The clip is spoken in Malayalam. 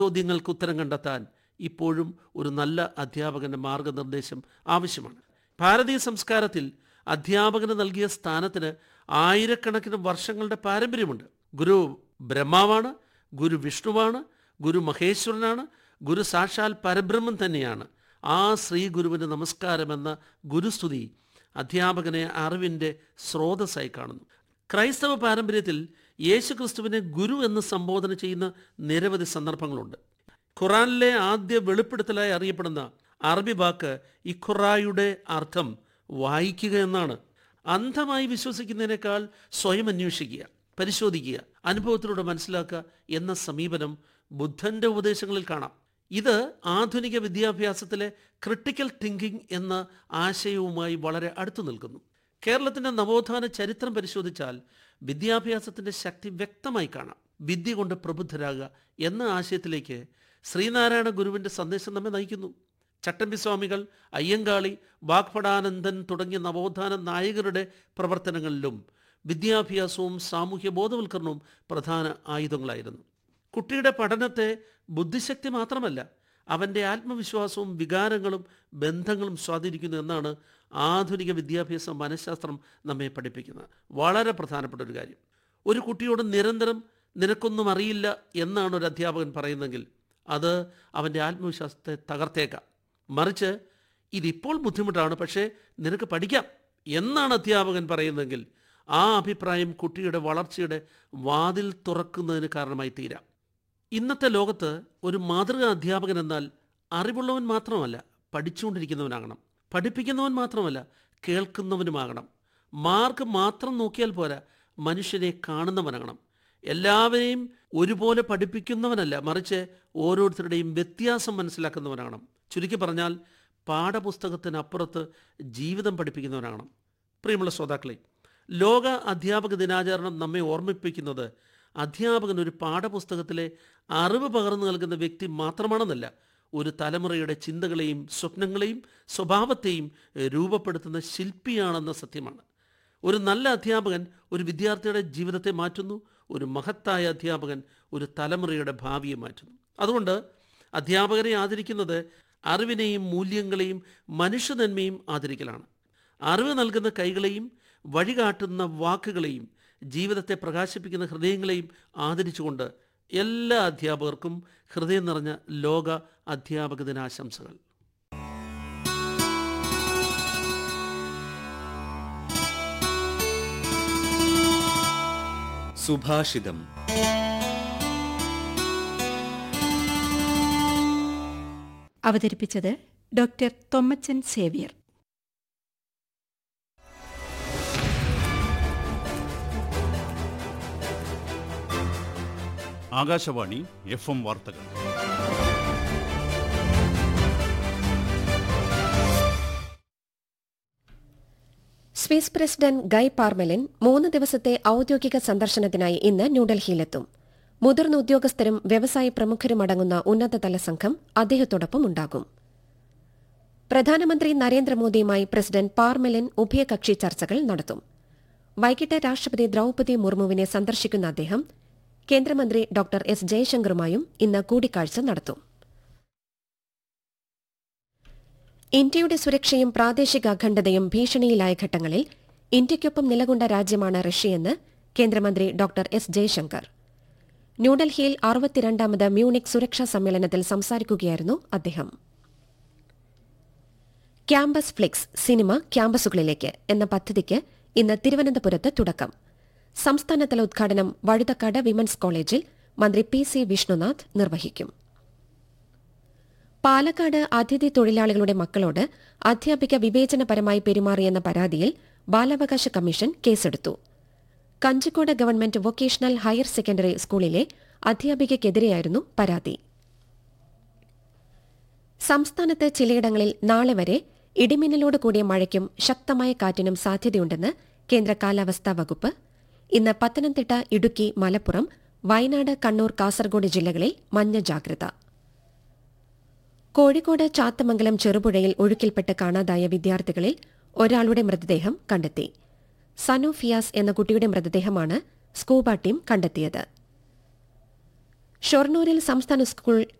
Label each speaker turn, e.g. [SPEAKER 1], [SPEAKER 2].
[SPEAKER 1] ചോദ്യങ്ങൾക്ക് ഉത്തരം കണ്ടെത്താൻ ഇപ്പോഴും ഒരു നല്ല അധ്യാപകന്റെ മാർഗനിർദ്ദേശം ആവശ്യമാണ് ഭാരതീയ സംസ്കാരത്തിൽ അധ്യാപകന് നൽകിയ സ്ഥാനത്തിന് ആയിരക്കണക്കിന് വർഷങ്ങളുടെ പാരമ്പര്യമുണ്ട് ഗുരു ബ്രഹ്മാവാണ് ഗുരു വിഷ്ണുവാണ് ഗുരു മഹേശ്വരനാണ് ഗുരു സാക്ഷാൽ പരബ്രഹ്മം തന്നെയാണ് ആ ശ്രീ ഗുരുവിന് നമസ്കാരമെന്ന ഗുരുസ്തുതി അധ്യാപകനെ അറിവിൻ്റെ സ്രോതസ്സായി കാണുന്നു ക്രൈസ്തവ പാരമ്പര്യത്തിൽ യേശുക്രിസ്തുവിനെ ഗുരു എന്ന് സംബോധന ചെയ്യുന്ന നിരവധി സന്ദർഭങ്ങളുണ്ട് ഖുറാനിലെ ആദ്യ വെളിപ്പെടുത്തലായി അറിയപ്പെടുന്ന അറബി വാക്ക് ഇഖുറായുടെ അർത്ഥം വായിക്കുക എന്നാണ് അന്ധമായി വിശ്വസിക്കുന്നതിനേക്കാൾ സ്വയം അന്വേഷിക്കുക പരിശോധിക്കുക അനുഭവത്തിലൂടെ മനസ്സിലാക്കുക എന്ന സമീപനം ബുദ്ധന്റെ ഉപദേശങ്ങളിൽ കാണാം ഇത് ആധുനിക വിദ്യാഭ്യാസത്തിലെ ക്രിട്ടിക്കൽ തിങ്കിങ് എന്ന ആശയവുമായി വളരെ അടുത്തു നിൽക്കുന്നു കേരളത്തിന്റെ നവോത്ഥാന ചരിത്രം പരിശോധിച്ചാൽ വിദ്യാഭ്യാസത്തിന്റെ ശക്തി വ്യക്തമായി കാണാം വിദ്യ കൊണ്ട് പ്രബുദ്ധരാകുക എന്ന ആശയത്തിലേക്ക് ശ്രീനാരായണ ഗുരുവിന്റെ സന്ദേശം നമ്മെ നയിക്കുന്നു ചട്ടമ്പി സ്വാമികൾ അയ്യങ്കാളി വാഗ്ഭടാനന്ദൻ തുടങ്ങിയ നവോത്ഥാന നായകരുടെ പ്രവർത്തനങ്ങളിലും വിദ്യാഭ്യാസവും സാമൂഹ്യ ബോധവൽക്കരണവും പ്രധാന ആയുധങ്ങളായിരുന്നു കുട്ടിയുടെ പഠനത്തെ ബുദ്ധിശക്തി മാത്രമല്ല അവൻ്റെ ആത്മവിശ്വാസവും വികാരങ്ങളും ബന്ധങ്ങളും സ്വാധീനിക്കുന്നു എന്നാണ് ആധുനിക വിദ്യാഭ്യാസ മനഃശാസ്ത്രം നമ്മെ പഠിപ്പിക്കുന്നത് വളരെ പ്രധാനപ്പെട്ട ഒരു കാര്യം ഒരു കുട്ടിയോട് നിരന്തരം നിനക്കൊന്നും അറിയില്ല എന്നാണ് ഒരു അധ്യാപകൻ പറയുന്നതെങ്കിൽ അത് അവൻ്റെ ആത്മവിശ്വാസത്തെ തകർത്തേക്കാം മറിച്ച് ഇതിപ്പോൾ ബുദ്ധിമുട്ടാണ് പക്ഷേ നിനക്ക് പഠിക്കാം എന്നാണ് അധ്യാപകൻ പറയുന്നതെങ്കിൽ ആ അഭിപ്രായം കുട്ടിയുടെ വളർച്ചയുടെ വാതിൽ തുറക്കുന്നതിന് കാരണമായി തീരാം ഇന്നത്തെ ലോകത്ത് ഒരു മാതൃകാ അധ്യാപകൻ എന്നാൽ അറിവുള്ളവൻ മാത്രമല്ല പഠിച്ചുകൊണ്ടിരിക്കുന്നവനാകണം പഠിപ്പിക്കുന്നവൻ മാത്രമല്ല കേൾക്കുന്നവനുമാകണം മാർക്ക് മാത്രം നോക്കിയാൽ പോരാ മനുഷ്യനെ കാണുന്നവനാകണം എല്ലാവരെയും ഒരുപോലെ പഠിപ്പിക്കുന്നവനല്ല മറിച്ച് ഓരോരുത്തരുടെയും വ്യത്യാസം മനസ്സിലാക്കുന്നവനാകണം ചുരുക്കി പറഞ്ഞാൽ പാഠപുസ്തകത്തിനപ്പുറത്ത് ജീവിതം പഠിപ്പിക്കുന്നവനാകണം പ്രിയമുള്ള ശ്രോതാക്കളെ ലോക അധ്യാപക ദിനാചരണം നമ്മെ ഓർമ്മിപ്പിക്കുന്നത് അധ്യാപകൻ ഒരു പാഠപുസ്തകത്തിലെ അറിവ് പകർന്നു നൽകുന്ന വ്യക്തി മാത്രമാണെന്നല്ല ഒരു തലമുറയുടെ ചിന്തകളെയും സ്വപ്നങ്ങളെയും സ്വഭാവത്തെയും രൂപപ്പെടുത്തുന്ന ശില്പിയാണെന്ന സത്യമാണ് ഒരു നല്ല അധ്യാപകൻ ഒരു വിദ്യാർത്ഥിയുടെ ജീവിതത്തെ മാറ്റുന്നു ഒരു മഹത്തായ അധ്യാപകൻ ഒരു തലമുറയുടെ ഭാവിയെ മാറ്റുന്നു അതുകൊണ്ട് അധ്യാപകരെ ആദരിക്കുന്നത് അറിവിനെയും മൂല്യങ്ങളെയും മനുഷ്യനന്മയും ആദരിക്കലാണ് അറിവ് നൽകുന്ന കൈകളെയും വഴികാട്ടുന്ന വാക്കുകളെയും ജീവിതത്തെ പ്രകാശിപ്പിക്കുന്ന ഹൃദയങ്ങളെയും ആദരിച്ചുകൊണ്ട് എല്ലാ അധ്യാപകർക്കും ഹൃദയം നിറഞ്ഞ ലോക അധ്യാപക ദിനാശംസകൾ
[SPEAKER 2] സുഭാഷിതം
[SPEAKER 3] അവതരിപ്പിച്ചത് doctor Thommachan Xavier
[SPEAKER 4] Akashvani F M വാർത്തകൾ
[SPEAKER 5] സ്വിസ് പ്രസിഡന്റ് ഗൈ പാർമെലിൻ മൂന്ന് ദിവസത്തെ ഔദ്യോഗിക സന്ദർശനത്തിനായി ഇന്ന് ന്യൂഡൽഹിയിലെത്തും മുതിർന്ന ഉദ്യോഗസ്ഥരും വ്യവസായ പ്രമുഖരുമടങ്ങുന്ന ഉന്നതതല സംഘം അദ്ദേഹത്തോടൊപ്പം ഉണ്ടാകും പ്രധാനമന്ത്രി നരേന്ദ്രമോദിയുമായി പ്രസിഡന്റ് പാർമെലിൻ ഉഭയകക്ഷി ചർച്ചകൾ നടത്തും വൈകിട്ട് രാഷ്ട്രപതി ദ്രൌപതി മുർമുവിനെ സന്ദർശിക്കുന്ന അദ്ദേഹം കേന്ദ്രമന്ത്രി ഡോക്ടർ എസ് ജയശങ്കറുമായും ഇന്ന് കൂടിക്കാഴ്ച നടത്തും ഇന്ത്യയുടെ സുരക്ഷയും പ്രാദേശിക അഖണ്ഡതയും ഭീഷണിയിലായ ഘട്ടങ്ങളിൽ ഇന്ത്യയ്ക്കൊപ്പം നിലകൊണ്ട രാജ്യമാണ് റഷ്യയെന്ന് കേന്ദ്രമന്ത്രി ഡോക്ടർ എസ് ജയശങ്കർ ന്യൂഡൽഹിയിൽ അറുപത്തിരണ്ടാമത് മ്യൂണിക് സുരക്ഷാ സമ്മേളനത്തിൽ സംസാരിക്കുകയായിരുന്നു അദ്ദേഹം ക്യാമ്പസ് ഫ്ലിക്സ് സിനിമ ക്യാമ്പസുകളിലേക്ക് എന്ന പദ്ധതിക്ക് ഇന്ന് തിരുവനന്തപുരത്ത് തുടക്കം സംസ്ഥാനതല ഉദ്ഘാടനം വഴുതക്കാട് വിമൻസ് കോളേജിൽ മന്ത്രി പി സി വിഷ്ണുനാഥ് നിർവഹിക്കും പാലക്കാട് അതിഥി തൊഴിലാളികളുടെ മക്കളോട് അധ്യാപിക വിവേചനപരമായി പെരുമാറിയെന്ന പരാതിയിൽ ബാലാവകാശ കമ്മീഷൻ കേസെടുത്തു Kanjikode government vocational higher secondary സ്കൂളിലെ അധ്യാപികയ്ക്കെതിരെയായിരുന്നു പരാതി സംസ്ഥാനത്ത് ചിലയിടങ്ങളിൽ നാളെ വരെ ഇടിമിന്നലോട് കൂടിയ മഴയ്ക്കും ശക്തമായ കാറ്റിനും സാധ്യതയുണ്ടെന്ന് കേന്ദ്ര കാലാവസ്ഥാ വകുപ്പ് ഇന്ന് പത്തനംതിട്ട ഇടുക്കി മലപ്പുറം വയനാട് കണ്ണൂർ കാസർഗോഡ് ജില്ലകളിൽ മഞ്ഞ ജാഗ്രത കോഴിക്കോട് ചാത്തമംഗലം ചെറുപുഴയിൽ ഒഴുക്കിൽപ്പെട്ട് കാണാതായ വിദ്യാർത്ഥികളിൽ ഒരാളുടെ മൃതദേഹം കണ്ടെത്തി സനു ഫിയാസ് എന്ന കുട്ടിയുടെ മൃതദേഹമാണ് സ്കൂബ ടീം കണ്ടെത്തിയത് ഷൊർണൂരിൽ സംസ്ഥാന സ്കൂൾ